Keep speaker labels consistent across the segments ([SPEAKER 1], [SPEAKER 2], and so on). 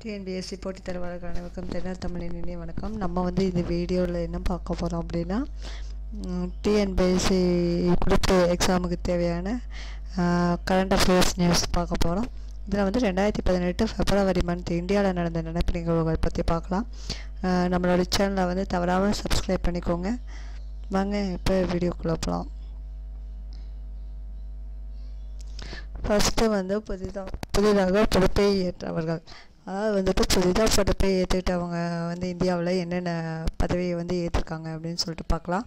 [SPEAKER 1] TNPSC போட்டித் தேர்வாளர்கள் அனைவருக்கும் தென்னர் தமிழின் இனிய வணக்கம் நம்ம வந்து இந்த வீடியோவில் என்ன பார்க்க போகிறோம் அப்படின்னா டிஎன்பிஎஸ்சி குரூப் எக்ஸாமுக்கு தேவையான கரண்ட் அஃபேர்ஸ் நியூஸ் பார்க்க போகிறோம் இதில் வந்து ரெண்டாயிரத்தி பதினெட்டு பிப்ரவரி மந்த் இந்தியாவில் நடந்த நடப்பு நிகழ்வுகள் பற்றி பார்க்கலாம் அஹ் நம்மளோட சேனலை வந்து தவறாமல் சப்ஸ்கிரைப் பண்ணிக்கோங்க வாங்க இப்போ வீடியோக்குள்ளே போகலாம் ஃபஸ்ட்டு வந்து புதிதாக புதிதாக பொறுப்பை ஏற்றவர்கள் அதாவது வந்துட்டு புதிதாக பொறுப்பை ஏற்றுக்கிட்டவங்க வந்து இந்தியாவில் என்னென்ன பதவியை வந்து ஏற்றிருக்காங்க அப்படின்னு சொல்லிட்டு பார்க்கலாம்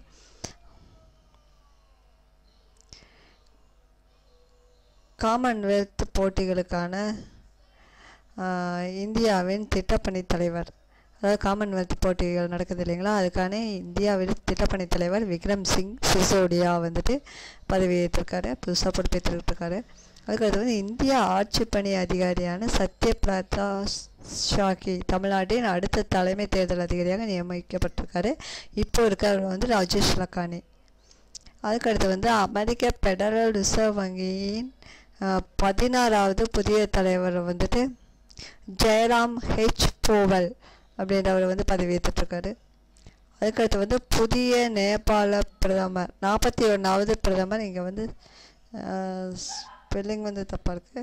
[SPEAKER 1] காமன்வெல்த் போட்டிகளுக்கான ஆஹ், இந்தியாவின் திட்டப்பணித் தலைவர் அதாவது காமன்வெல்த் போட்டிகள் நடக்குது இல்லைங்களா அதுக்கான இந்தியாவில் திட்டப்பணித் தலைவர் விக்ரம் சிங் சிசோடியா வந்துட்டு பதவி ஏற்றிருக்காரு புதுசாக பொறுப்பேற்றிருக்காரு அதுக்கடுத்து வந்து இந்திய ஆட்சிப்பணி அதிகாரியான சத்யபிரதா ஷாக்கி தமிழ்நாட்டின் அடுத்த தலைமை தேர்தல் அதிகாரியாக நியமிக்கப்பட்டிருக்காரு இப்போ இருக்கிறவர் வந்து ராஜேஷ் லக்கானி அதுக்கடுத்து வந்து அமெரிக்க பெடரல் ரிசர்வ் வங்கியின் அஹ், பதினாறாவது புதிய தலைவர் வந்துட்டு ஜெயராம் ஹெச் போவல் அப்படின்றவர் வந்து பதவியேற்றுருக்காரு அதுக்கடுத்து வந்து புதிய நேபாள பிரதமர் நாற்பத்தி ஒன்றாவது பிரதமர் இங்கே வந்து ஸ்பெல்லிங் வந்து தப்பாக இருக்குது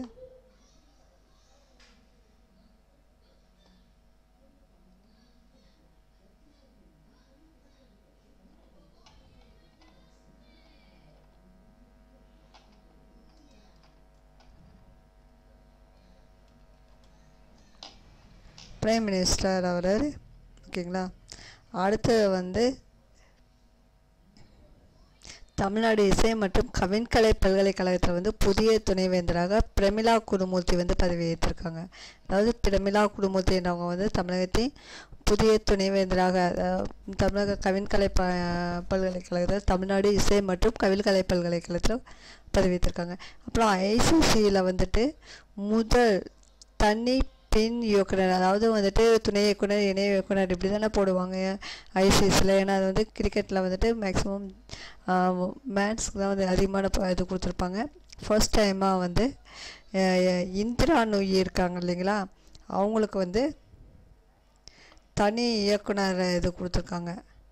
[SPEAKER 1] பிரைம் மினிஸ்டர் அவர் ஓகேங்களா அடுத்தது வந்து தமிழ்நாடு இசை மற்றும் கவின்கலை பல்கலைக்கழகத்தில் வந்து புதிய துணைவேந்தராக பிரமிளா குருமூர்த்தி வந்து பதவி ஏற்றிருக்காங்க அதாவது பிரமிளா குருமூர்த்தின்றவங்க வந்து தமிழகத்தின் புதிய துணைவேந்தராக அதாவது தமிழக கவின்கலை ப பல்கலைக்கழகத்தில் தமிழ்நாடு இசை மற்றும் கவின்கலை பல்கலைக்கழகத்தில் பதவி ஏற்றிருக்காங்க அப்புறம் ஐசிசியில் வந்துட்டு முதல் தனி பெண் இயக்குனர் அதாவது வந்துட்டு துணை இயக்குனர் இணை இயக்குனர் இப்படி தானே போடுவாங்க ஐசிஎஸில் ஏன்னா அது வந்து கிரிக்கெட்டில் வந்துட்டு மேக்ஸிமம் மேட்ஸ்க்கு தான் வந்து அதிகமான ப- இது கொடுத்துருப்பாங்க ஃபர்ஸ்ட் டைமாக வந்து அஹ், இந்திரா நொய்யி இருக்காங்க இல்லைங்களா அவங்களுக்கு வந்து தனி இயக்குனர் இது கொடுத்துருக்காங்க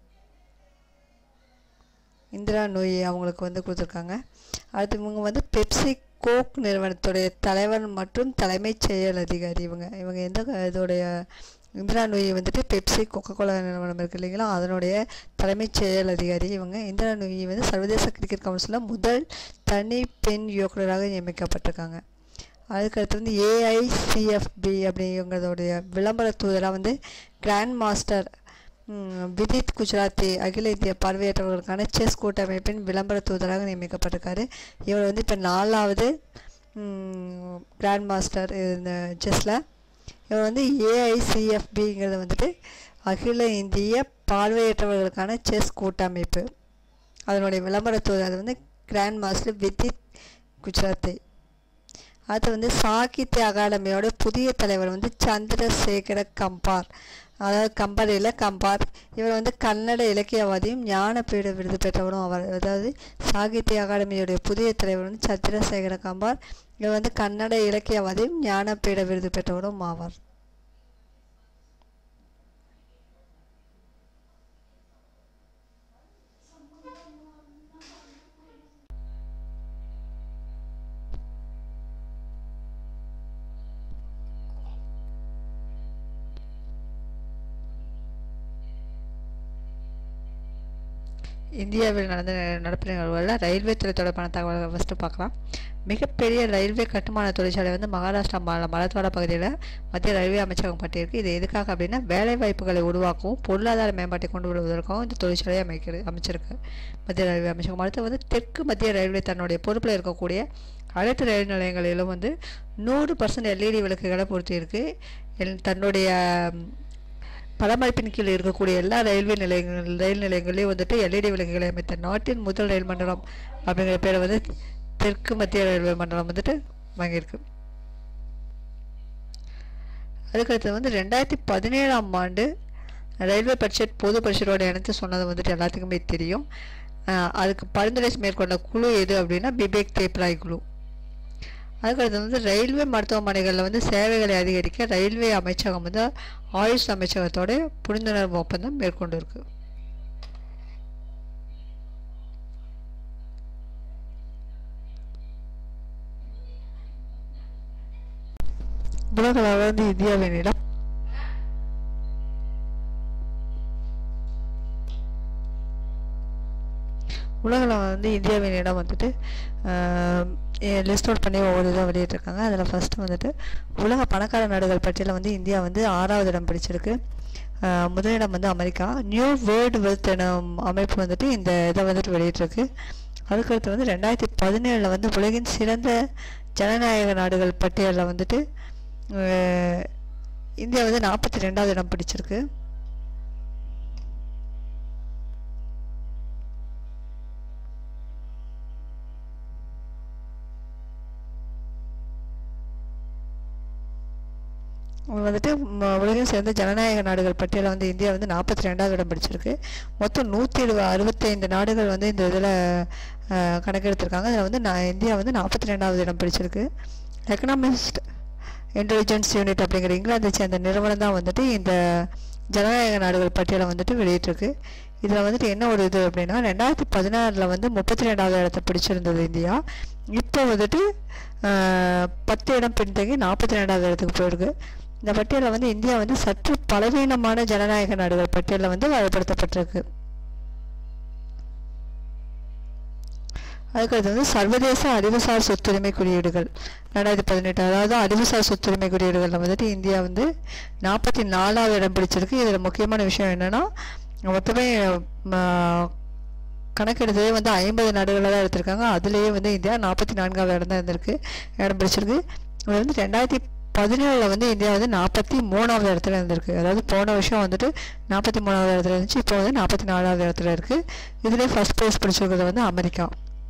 [SPEAKER 1] இந்திரா நோய் அவங்களுக்கு வந்து கொடுத்துருக்காங்க அடுத்து இவங்க வந்து பெப்சி கோக் நிறுவனத்துடைய தலைவர் மற்றும் தலைமைச் செயல் அதிகாரி இவங்க இவங்க எந்த க- இதோடைய இந்திரா நோய் வந்துட்டு பெப்சி கொக்கோ கோலா நிறுவனம் இருக்கு இல்லைங்களா அதனுடைய தலைமைச் செயல் அதிகாரி இவங்க இந்திரா நோய் வந்து சர்வதேச கிரிக்கெட் கவுன்சிலில் முதல் தனி பெண் இயக்குனராக நியமிக்கப்பட்டிருக்காங்க அதுக்கடுத்து வந்து ஏஐசிஎஃப்பி அப்படிங்கிறதோடைய விளம்பர தூதராக வந்து கிராண்ட் மாஸ்டர் ம், விதித் குஜராத்தி அகில இந்திய பார்வையற்றவர்களுக்கான செஸ் கூட்டமைப்பின் விளம்பர தூதராக நியமிக்கப்பட்டிருக்காரு இவர் வந்து இப்போ நாலாவது ம், கிராண்ட் மாஸ்டர் இந்த செஸ்ஸில் இவர் வந்து ஏஐசிஎஃப்பிங்கிறது வந்துட்டு அகில இந்திய பார்வையற்றவர்களுக்கான செஸ் கூட்டமைப்பு அதனுடைய விளம்பர தூதர் அது வந்து கிராண்ட் மாஸ்டர் விதித் குஜராத்தி அடுத்து வந்து சாகித்ய அகாடமியோட புதிய தலைவர் வந்து சந்திரசேகர கம்பார் அதாவது கம்பரியில் கம்பார் இவர் வந்து கன்னட இலக்கியவாதியும் ஞானபீட விருது பெற்றவரும் அவர் அதாவது சாகித்ய அகாடமியுடைய புதிய தலைவர் வந்து சந்திரசேகர கம்பார் இவர் வந்து கன்னட இலக்கியவாதியும் ஞானபீட விருது பெற்றவரும் ஆவார் இந்தியாவில் நடந்த நடப்பு நிகழ்வுகளில் ரயில்வே துறை தொடர்பான தகவல்கள் ஃபஸ்ட்டு பார்க்கலாம் மிகப்பெரிய ரயில்வே கட்டுமான தொழிற்சாலை வந்து மகாராஷ்டிரா மாநில மலத்வாடா பகுதியில் மத்திய ரயில்வே அமைச்சகம் கட்டியிருக்கு இது எதுக்காக அப்படின்னா வேலை வாய்ப்புகளை உருவாக்கவும் பொருளாதார மேம்பாட்டை கொண்டு வருவதற்காகவும் இந்த தொழிற்சாலையை அமைக்கிறது அமைச்சிருக்கு மத்திய ரயில்வே அமைச்சகம் அடுத்து வந்து தெற்கு மத்திய ரயில்வே தன்னுடைய பொறுப்பில் இருக்கக்கூடிய அனைத்து ரயில் நிலையங்களிலும் வந்து நூறு பர்சன்ட் எல்இடி விளக்குகளை பொருத்தியிருக்கு எல் தன்னுடைய ம், பராமரிப்பின் கீழ் இருக்கக்கூடிய எல்லா ரயில்வே நிலையங்கள் ரயில் நிலையங்களையும் வந்துட்டு எல்இடி விளக்குகளை அமைத்த நாட்டின் முதல் ரயில் மண்டலம் அப்படிங்கிற பேரை வந்து தெற்கு மத்திய ரயில்வே மண்டலம் வந்துட்டு வாங்கியிருக்கு அதுக்கடுத்து வந்து ரெண்டாயிரத்தி பதினேழாம் ஆண்டு ரயில்வே பட்ஜெட் பொது பட்ஜெட்டோட இணைத்து சொன்னது வந்துட்டு எல்லாத்துக்குமே தெரியும் அஹ் அதுக்கு பரிந்துரை மேற்கொண்ட குழு எது அப்படின்னா பிபேக் தேப்ராய் குழு அதுக்கடுத்து வந்து ரயில்வே மருத்துவமனைகளில் வந்து சேவைகளை அதிகரிக்க ரயில்வே அமைச்சகம் வந்து ஆயுஷ் அமைச்சகத்தோட புரிந்துணர்வு ஒப்பந்தம் மேற்கொண்டிருக்கு உலக அளவில் வந்து இந்தியாவின் இடம் உலகில் வந்து இந்தியாவின் இடம் வந்துட்டு லிஸ்ட் அவுட் பண்ணி ஒவ்வொரு இதாக வெளியிட்டிருக்காங்க அதில் ஃபஸ்ட்டு வந்துட்டு உலக பணக்கார நாடுகள் பட்டியலில் வந்து இந்தியா வந்து ஆறாவது இடம் பிடிச்சிருக்கு ஆஹ் முதலிடம் வந்து அமெரிக்கா நியூ வேர்ல்டு வெல்த் எனும் அமைப்பு வந்துட்டு இந்த இதை வந்துட்டு வெளியிட்டிருக்கு அதுக்கடுத்து வந்து ரெண்டாயிரத்தி பதினேழில் வந்து உலகின் சிறந்த ஜனநாயக நாடுகள் பட்டியலில் வந்துட்டு ஆஹ் இந்தியா வந்து நாற்பத்தி ரெண்டாவது இடம் பிடிச்சிருக்கு வந்துட்டு ம- உலகின் சேர்ந்த ஜனநாயக நாடுகள் பட்டியலில் வந்து இந்தியா வந்து நாற்பத்தி ரெண்டாவது இடம் பிடிச்சிருக்கு மொத்தம் நூற்றி எழுப அறுபத்தைந்து நாடுகள் வந்து இந்த இதில் கணக்கெடுத்திருக்காங்க அதில் வந்து நான் இந்தியா வந்து நாற்பத்தி ரெண்டாவது இடம் பிடிச்சிருக்கு எக்கனாமிஸ்ட் இன்டெலிஜென்ஸ் யூனிட் அப்படிங்கிற இங்கிலாந்தை சேர்ந்த நிறுவனம் தான் வந்துட்டு இந்த ஜனநாயக நாடுகள் பட்டியலை வந்துட்டு வெளியிட்டிருக்கு இதில் வந்துட்டு என்ன ஒரு இது அப்படின்னா ரெண்டாயிரத்தி பதினாறில் வந்து முப்பத்தி ரெண்டாவது இடத்த பிடிச்சிருந்தது இந்தியா இப்போ வந்துட்டு ஆஹ், பத்து இடம் பின்தங்கி நாற்பத்தி ரெண்டாவது இடத்துக்கு போயிருக்கு இந்த பட்டியலில் வந்து இந்தியா வந்து சற்று பலவீனமான ஜனநாயக நாடுகள் பட்டியலில் வந்து வகைப்படுத்தப்பட்டிருக்கு அதுக்கடுத்து வந்து சர்வதேச அறிவுசார் சொத்துரிமை குறியீடுகள் ரெண்டாயிரத்தி பதினெட்டு அதாவது அறிவுசார் சொத்துரிமை குறியீடுகளில் வந்துட்டு இந்தியா வந்து நாற்பத்தி நாலாவது இடம் பிடிச்சிருக்கு இதில் முக்கியமான விஷயம் என்னென்னா மொத்தமே ம, கணக்கெடுத்ததே வந்து ஐம்பது நாடுகளில் தான் எடுத்திருக்காங்க அதுலேயே வந்து இந்தியா நாற்பத்தி நான்காவது இடம் தான் இருந்திருக்கு இடம் பிடிச்சிருக்கு இது வந்து ரெண்டாயிரத்தி பதினேழில் வந்து இந்தியா வந்து நாற்பத்தி மூணாவது இடத்துல இருந்திருக்கு அதாவது போன வருஷம் வந்துட்டு நாற்பத்தி மூணாவது இடத்துல இருந்துச்சு இப்போ வந்து நாற்பத்தி நாலாவது இடத்துல இருக்குது இதுலேயே ஃபஸ்ட் ப்ரைஸ் பிடிச்சிருக்கிறது வந்து அமெரிக்கா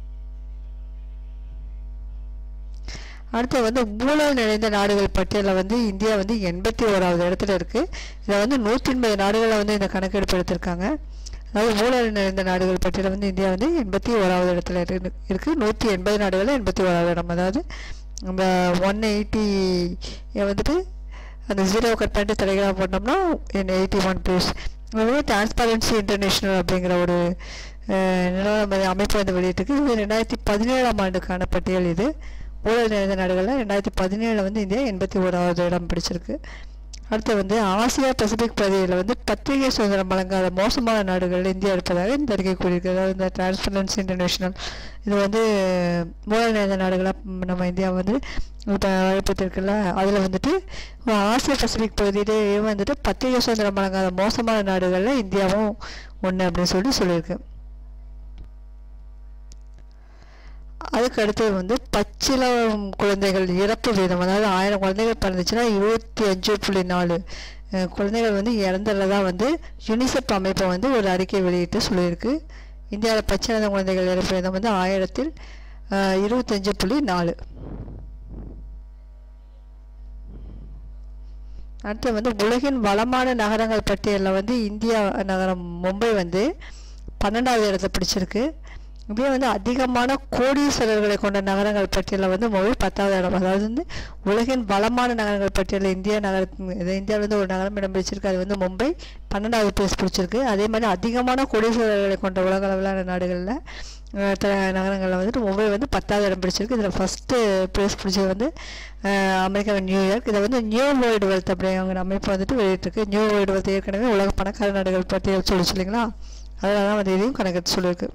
[SPEAKER 1] அடுத்து வந்து ஊழல் நிறைந்த நாடுகள் பட்டியலில் வந்து இந்தியா வந்து எண்பத்தி ஓராவது இடத்துல இருக்குது இதில் வந்து நூற்றி எண்பது நாடுகளை வந்து இந்த கணக்கெடுப்பு எடுத்திருக்காங்க அதாவது ஊழல் நிறைந்த நாடுகள் பட்டியலில் வந்து இந்தியா வந்து எண்பத்தி ஓராவது இடத்துல இருக்கு இருக்குது நூற்றி எண்பது நாடுகளில் எண்பத்தி ஓராவது இடம் அதாவது நம்ம ஒன் எயிட்டி வந்துட்டு அந்த ஜீரோ கட் பண்ணிட்டு தலைகளாக போட்டோம்னா என் எயிட்டி ஒன் ப்ளேஸ் வந்து டிரான்ஸ்பரன்சி இன்டர்நேஷ்னல் அப்படிங்கிற ஒரு அஹ், நிறுவனம் அமைப்பு வந்து வெளியிட்டிருக்கு இது ரெண்டாயிரத்தி பதினேழாம் ஆண்டுக்கான பட்டியல் இது ஊழல் நிறைந்த நாடுகளில் ரெண்டாயிரத்தி பதினேழில் வந்து இந்தியா எண்பத்தி ஓராவது இடம் பிடிச்சிருக்கு அடுத்து வந்து ஆசியா பசிபிக் பகுதியில் வந்து பத்திரிகை சுதந்திரம் வழங்காத மோசமான நாடுகளில் இந்தியா இருப்பதாக இந்த அறிக்கை கூறியிருக்கு அதாவது இந்த டிரான்ஸ்பரன்சி இன்டர்நேஷனல் இது வந்து ஊழல் நிறைந்த நாடுகளாக நம்ம இந்தியா வந்து இப்போ வகைப்படுத்திருக்குல்ல அதில் வந்துட்டு ஆசிய பசிபிக் பகுதியிலேயே வந்துட்டு பத்திரிகை சுதந்திரம் வழங்காத மோசமான நாடுகளில் இந்தியாவும் ஒன்று அப்படின்னு சொல்லிட்டு சொல்லியிருக்கு அதுக்கு அடுத்தது வந்து பச்சிளம் குழந்தைகள் இறப்பு வீதம் அதாவது ஆயிரம் குழந்தைகள் பிறந்துச்சுன்னா இருபத்தி அஞ்சு புள்ளி நாலு அஹ், குழந்தைகள் வந்து இறந்துள்ளதா வந்து யுனிசெஃப் அமைப்பு வந்து ஒரு அறிக்கை வெளியிட்டு சொல்லியிருக்கு இந்தியாவில் பச்சிளந்த குழந்தைகள் இறப்பு வீதம் வந்து ஆயிரத்தில் அஹ், இருபத்தஞ்சு புள்ளி நாலு அடுத்து வந்து உலகின் வளமான நகரங்கள் பட்டியலில் வந்து இந்தியா நகரம் மும்பை வந்து பன்னெண்டாவது இடத்தை பிடிச்சிருக்கு இப்படியே வந்து அதிகமான கோடீஸ்வரர்களை கொண்ட நகரங்கள் பட்டியலில் வந்து மும்பை பத்தாவது இடம் அதாவது வந்து உலகின் வளமான நகரங்கள் பட்டியலில் இந்தியா நகர இது இந்தியாவில் வந்து ஒரு நகரம் இடம் பிடிச்சிருக்கு அது வந்து மும்பை பன்னெண்டாவது பிளேஸ் பிடிச்சிருக்கு அதே மாதிரி அதிகமான கோடீஸ்வரர்களை கொண்ட உலக அளவிலான நாடுகளில் அஹ், த நகரங்களில் வந்துட்டு மும்பை வந்து பத்தாவது இடம் பிடிச்சிருக்கு இதில் ஃபஸ்ட்டு ப்ளேஸ் பிடிச்சது வந்து அஹ், அமெரிக்காவின் நியூயார்க் இதை வந்து நியூ வேர்ல்டு வெல்த் அப்படிங்கிற அமைப்பு வந்துட்டு வெளியிட்டிருக்கு நியூ வேர்ல்டு வெல்த் ஏற்கனவே உலக பணக்கார நாடுகள் பட்டியல் சொல்லிச்சு இல்லைங்களா அதில் தான் வந்து இதையும் கணக்கெடுத்து சொல்லியிருக்கு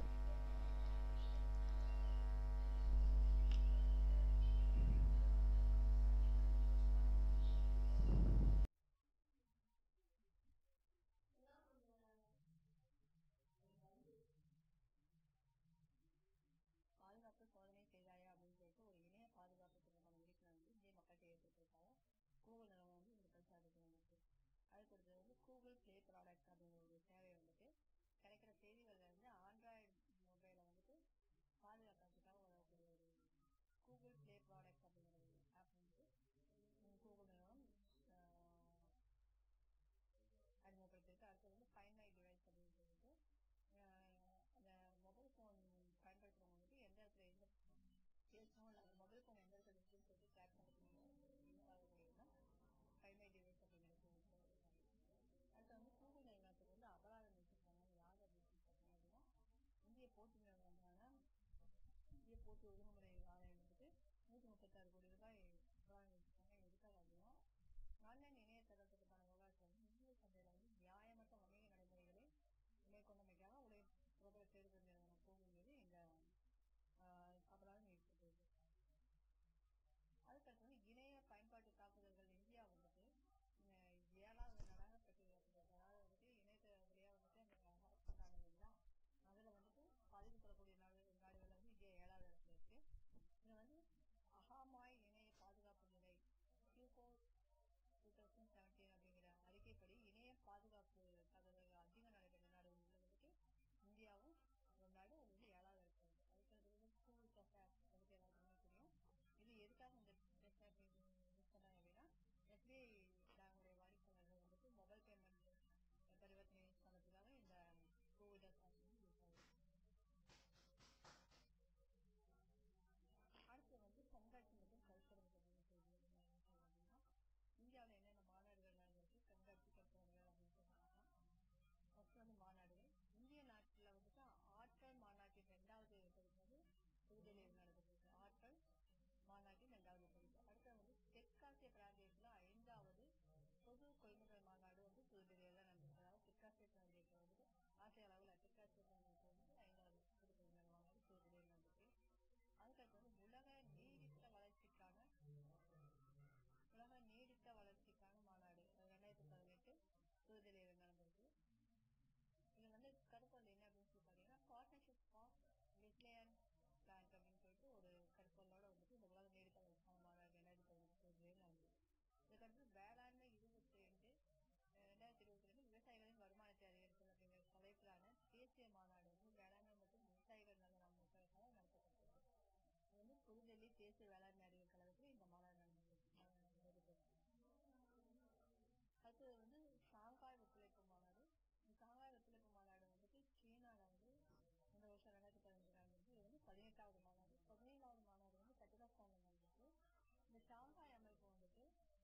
[SPEAKER 2] டெட்ராஸ்டேட் நம்பிக்கை வந்து ஆசிய அளவில் டெட்ராஸ்டேட் நம்பிக்கை வந்து ஐந்தாவது திருப்பதி மாநாடு புதுதில்லியில் நடந்துச்சு அதுக்கடுத்து வந்து உலக நீடித்த வளர்ச்சிக்கான உலக நீடித்த வளர்ச்சிக்கான மாநாடு அது ரெண்டாயிரத்தி பதினெட்டு புதுதில்லியில் நடந்திருக்கு இது வந்து கருப்பொருள் என்ன அப்படின்னு சொல்லி பாத்தீங்கன்னா பார்ட்னர்ஷிப் ஆஃப் லிட்லியன் பிளான்ட் அப்படின்னு சொல்லிட்டு ஒரு கருப்பொருளோட வந்துட்டு இந்த உலக நீடித்த வளர்ச்சிக்கான மாநாடு ரெண்டாயிரத்தி பதினெட்டு புதுதில்லியில் நடந்தது இதுக்கடுத்து வேளாண்மை இருபத்தி ரெண்டு ரெண்டாயிரத்தி இருபத்தி ரெண்டு விவசாயிகளின் வருமானத்தை அதிகரித்தல் அப்படிங்கிற தலைப்பிலான தேசிய மாநாடு வந்து வேளாண்மை மற்றும் விவசாயிகள் நல நலனுக்காக நடத்தப்பட்டது இது வந்து புதுடெல்லி தேசிய வேளாண்மை அறிவியல் கழகத்தில் இந்த மாநாடு நடந்தது அடுத்தது வந்து ஷாங்காய் ஒத்துழைப்பு மாநாடு இந்த ஷாங்காய் ஒத்துழைப்பு மாநாடு வந்துட்டு சீனால வந்து இந்த வருஷம் ரெண்டாயிரத்தி பதினஞ்சு நடந்தது இது வந்து பதினெட்டாவது மாநாடு பதினேழாவது மாநாடு வந்து கஜகஸ்தான்ல நடந்தது இந்த ஷாங்காய் அமைப்பு வந்துட்டு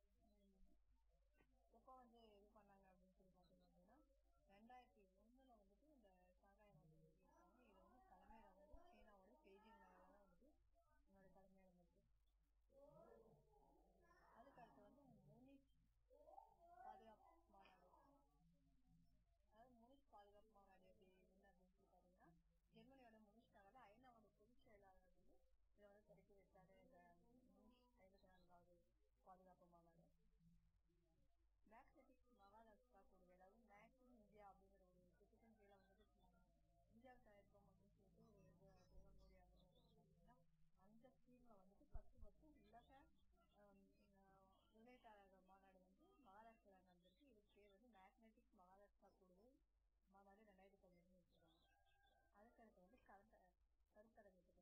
[SPEAKER 2] எப்போ வந்து இது பண்ணாங்க அப்படின்னு சொல்லி பார்த்தீங்க அப்படின்னா ரெண்டாயிரத்தி ஒண்ணுல வந்துட்டு இந்த ஷாங்காய் அமைப்பு இருக்காங்க இது வந்து தலைமையில வந்து சீனாவோட பெய்ஜிங் நகரில் தான் வந்துட்டு என்னோட தலைமையில இருக்கு அதுக்கு அடுத்து வந்து முனிச் பாதுகாப்பு மாநாடு அதாவது முனிச் பாதுகாப்பு மாநாடு எப்படி என்ன அப்படின்னு சொல்லி பாத்தீங்கன்னா ஜெர்மனியோட முனிச் நகர்ல ஐநாவோட பொதுச் செயலாளர் வந்து இதை வந்து தொடக்கி வச்சாரு இந்த முனிச் ஐம்பத்தி நான்காவது பாதுகாப்பு மாநாடு மேக்னெட்டிக் மகாராஷ்டிரா கூடிய அதாவது மேக் இன் இந்தியா அப்படிங்கிற ஒரு திட்டத்தின் கீழே வந்துட்டு இந்தியாவை தயாரிப்போம் அப்படின்னு சொல்லிட்டு ஒரு இது பிரதமர் மோடி அவங்க அந்த ஸ்கீம்ல வந்துட்டு ஃபர்ஸ்ட் ஃபர்ஸ்ட் உலக முதலீட்டாளர்கள் மாநாடு வந்து மகாராஷ்டிரா நடந்திருக்கு இது பேர் வந்து மேக்னெட்டிக் மகாராஷ்டிரா கூடுதல் மாநாடு ரெண்டாயிரத்தி பதினெட்டு வச்சிருக்காங்க அதுக்கடுத்து வந்து கருத்த கருத்தரங்கு